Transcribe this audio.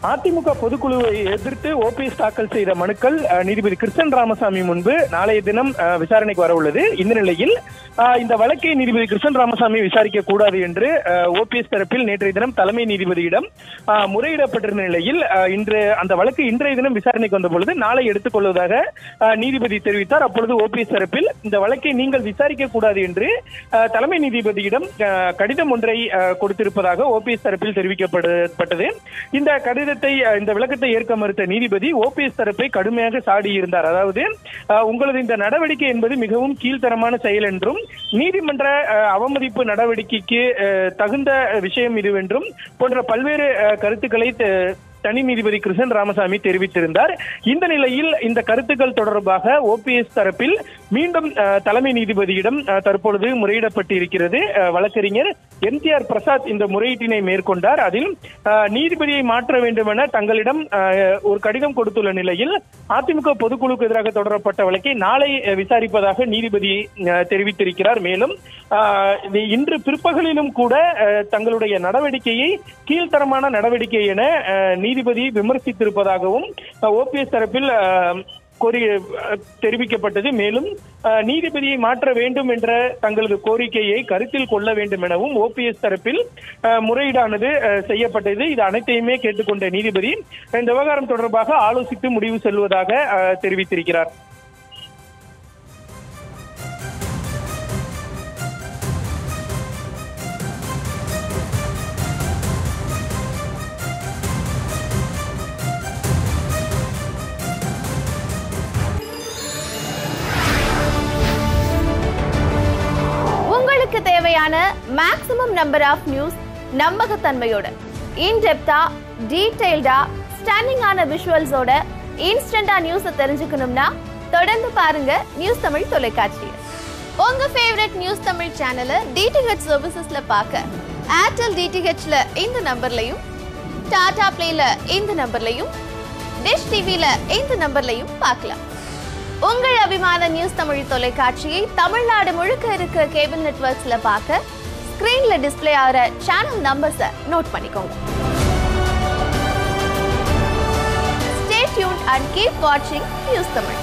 அதிமுக பொதுக்குழுவை எதிர்த்து ஓபிஎஸ் தாக்கல் செய்த மனுக்கள் அஹ், நீதிபதி கிருஷ்ணன் ராமசாமி முன்பு நாளைய தினம் அஹ், விசாரணைக்கு வர உள்ளது இந்த நிலையில் அஹ், இந்த வழக்கை நீதிபதி கிருஷ்ணன் ராமசாமி விசாரிக்க கூடாது என்று ஓபிஎஸ் தரப்பில் நேற்றைய தினம் தலைமை நீதிபதியிடம் அஹ், முறையிடப்பட்டிருந்த நிலையில் அஹ், இன்று அந்த வழக்கு இன்றைய தினம் விசாரணைக்கு வந்த பொழுது நாளை எடுத்துக் கொள்வதாக அஹ், நீதிபதி தெரிவித்தார் அப்பொழுது ஓபிஎஸ் தரப்பில் இந்த வழக்கை நீங்கள் விசாரிக்க கூடாது என்று அஹ், தலைமை நீதிபதியிடம் அஹ், கடிதம் ஒன்றை அஹ், கொடுத்திருப்பதாக ஓபிஎஸ் தரப்பில் தெரிவிக்கப்பட்டது இந்த கடிதத்தை அஹ், இந்த விளக்கத்தை ஏற்க மறுத்த நீதிபதி ஓபிஎஸ் தரப்பை கடுமையாக சாடியிருந்தார் அதாவது அஹ், உங்களது இந்த நடவடிக்கை என்பது மிகவும் கீழ்த்தரமான செயல் என்றும் நீதிமன்ற அஹ், அவமதிப்பு நடவடிக்கைக்கு அஹ், தகுந்த விஷயம் இதுவென்றும் போன்ற பல்வேறு அஹ், கருத்துக்களை த- தனி நீதிபதி கிருஷ்ணன் ராமசாமி தெரிவித்திருந்தார் இந்த நிலையில் இந்த கருத்துக்கள் தொடர்பாக ஓபிஎஸ் தரப்பில் மீண்டும் அஹ், தலைமை நீதிபதியிடம் அஹ், தற்பொழுது முறையிடப்பட்டு இருக்கிறது அஹ், வழக்கறிஞர் எம்டிஆர் பிரசாத் இந்த முறையீட்டினை மேற்கொண்டார் அதில் அஹ், நீதிபதியை மாற்ற வேண்டும் என தங்களிடம் அஹ், ஒரு கடிதம் கொடுத்துள்ள நிலையில் அதிமுக பொதுக்குழுக்கு எதிராக தொடரப்பட்ட வழக்கை நாளை அஹ், விசாரிப்பதாக நீதிபதி அஹ், தெரிவித்திருக்கிறார் மேலும் அஹ், இது இன்று பிற்பகலிலும் கூட அஹ், தங்களுடைய நடவடிக்கையை கீழ்த்தரமான நடவடிக்கை என அஹ், நீதிபதி விமர்சித்திருப்பதாகவும் ஓபிஎஸ் தரப்பில் அஹ், கோரி அஹ், தெரிவிக்கப்பட்டது மேலும் அஹ், நீதிபதியை மாற்ற வேண்டும் என்ற தங்களது கோரிக்கையை கருத்தில் கொள்ள வேண்டும் எனவும் ஓபிஎஸ் தரப்பில் அஹ், முறையீடானது அஹ், செய்யப்பட்டது இது அனைத்தையுமே கேட்டுக்கொண்ட நீதிபதி இந்த விவகாரம் தொடர்பாக ஆலோசித்து முடிவு செல்வதாக அஹ், தெரிவித்திருக்கிறார் உங்களுக்கு தேவையான மேக்ஸிமம் நம்பர் ஆஃப் நியூஸ் நம்பகத்தன்மையோட இன்டெப்தா டீடைல்டா ஸ்டன்னிங்கான விஷுவல்ஸோட இன்ஸ்டண்டா நியூஸை தெரிஞ்சுக்கணும்னா தொடர்ந்து பாருங்க நியூஸ் தமிழ் தொலைக்காட்சி உங்க ஃபேவரட் நியூஸ் தமிழ் சேனலை டிடிஹெச் சர்வீசஸ்ல பார்க்க ஏர்டெல் டிடிஹெச்ல இந்த நம்பர்லையும் டாடா பிளேல இந்த நம்பர்லையும் டிஷ் டிவில இந்த நம்பர்லையும் பார்க்கலாம் உங்கள் அபிமான நியூஸ் தமிழ் தொலைக்காட்சியை தமிழ்நாடு முழுக்க இருக்க கேபிள் நெட்வொர்க்ஸ்ல பார்க்க ஸ்கிரீன்ல டிஸ்ப்ளே ஆகிற சேனல் நம்பர்ஸை நோட் பண்ணிக்கோங்க ஸ்டே டியூன் அண்ட் கீப் வாட்சிங் நியூஸ் தமிழ்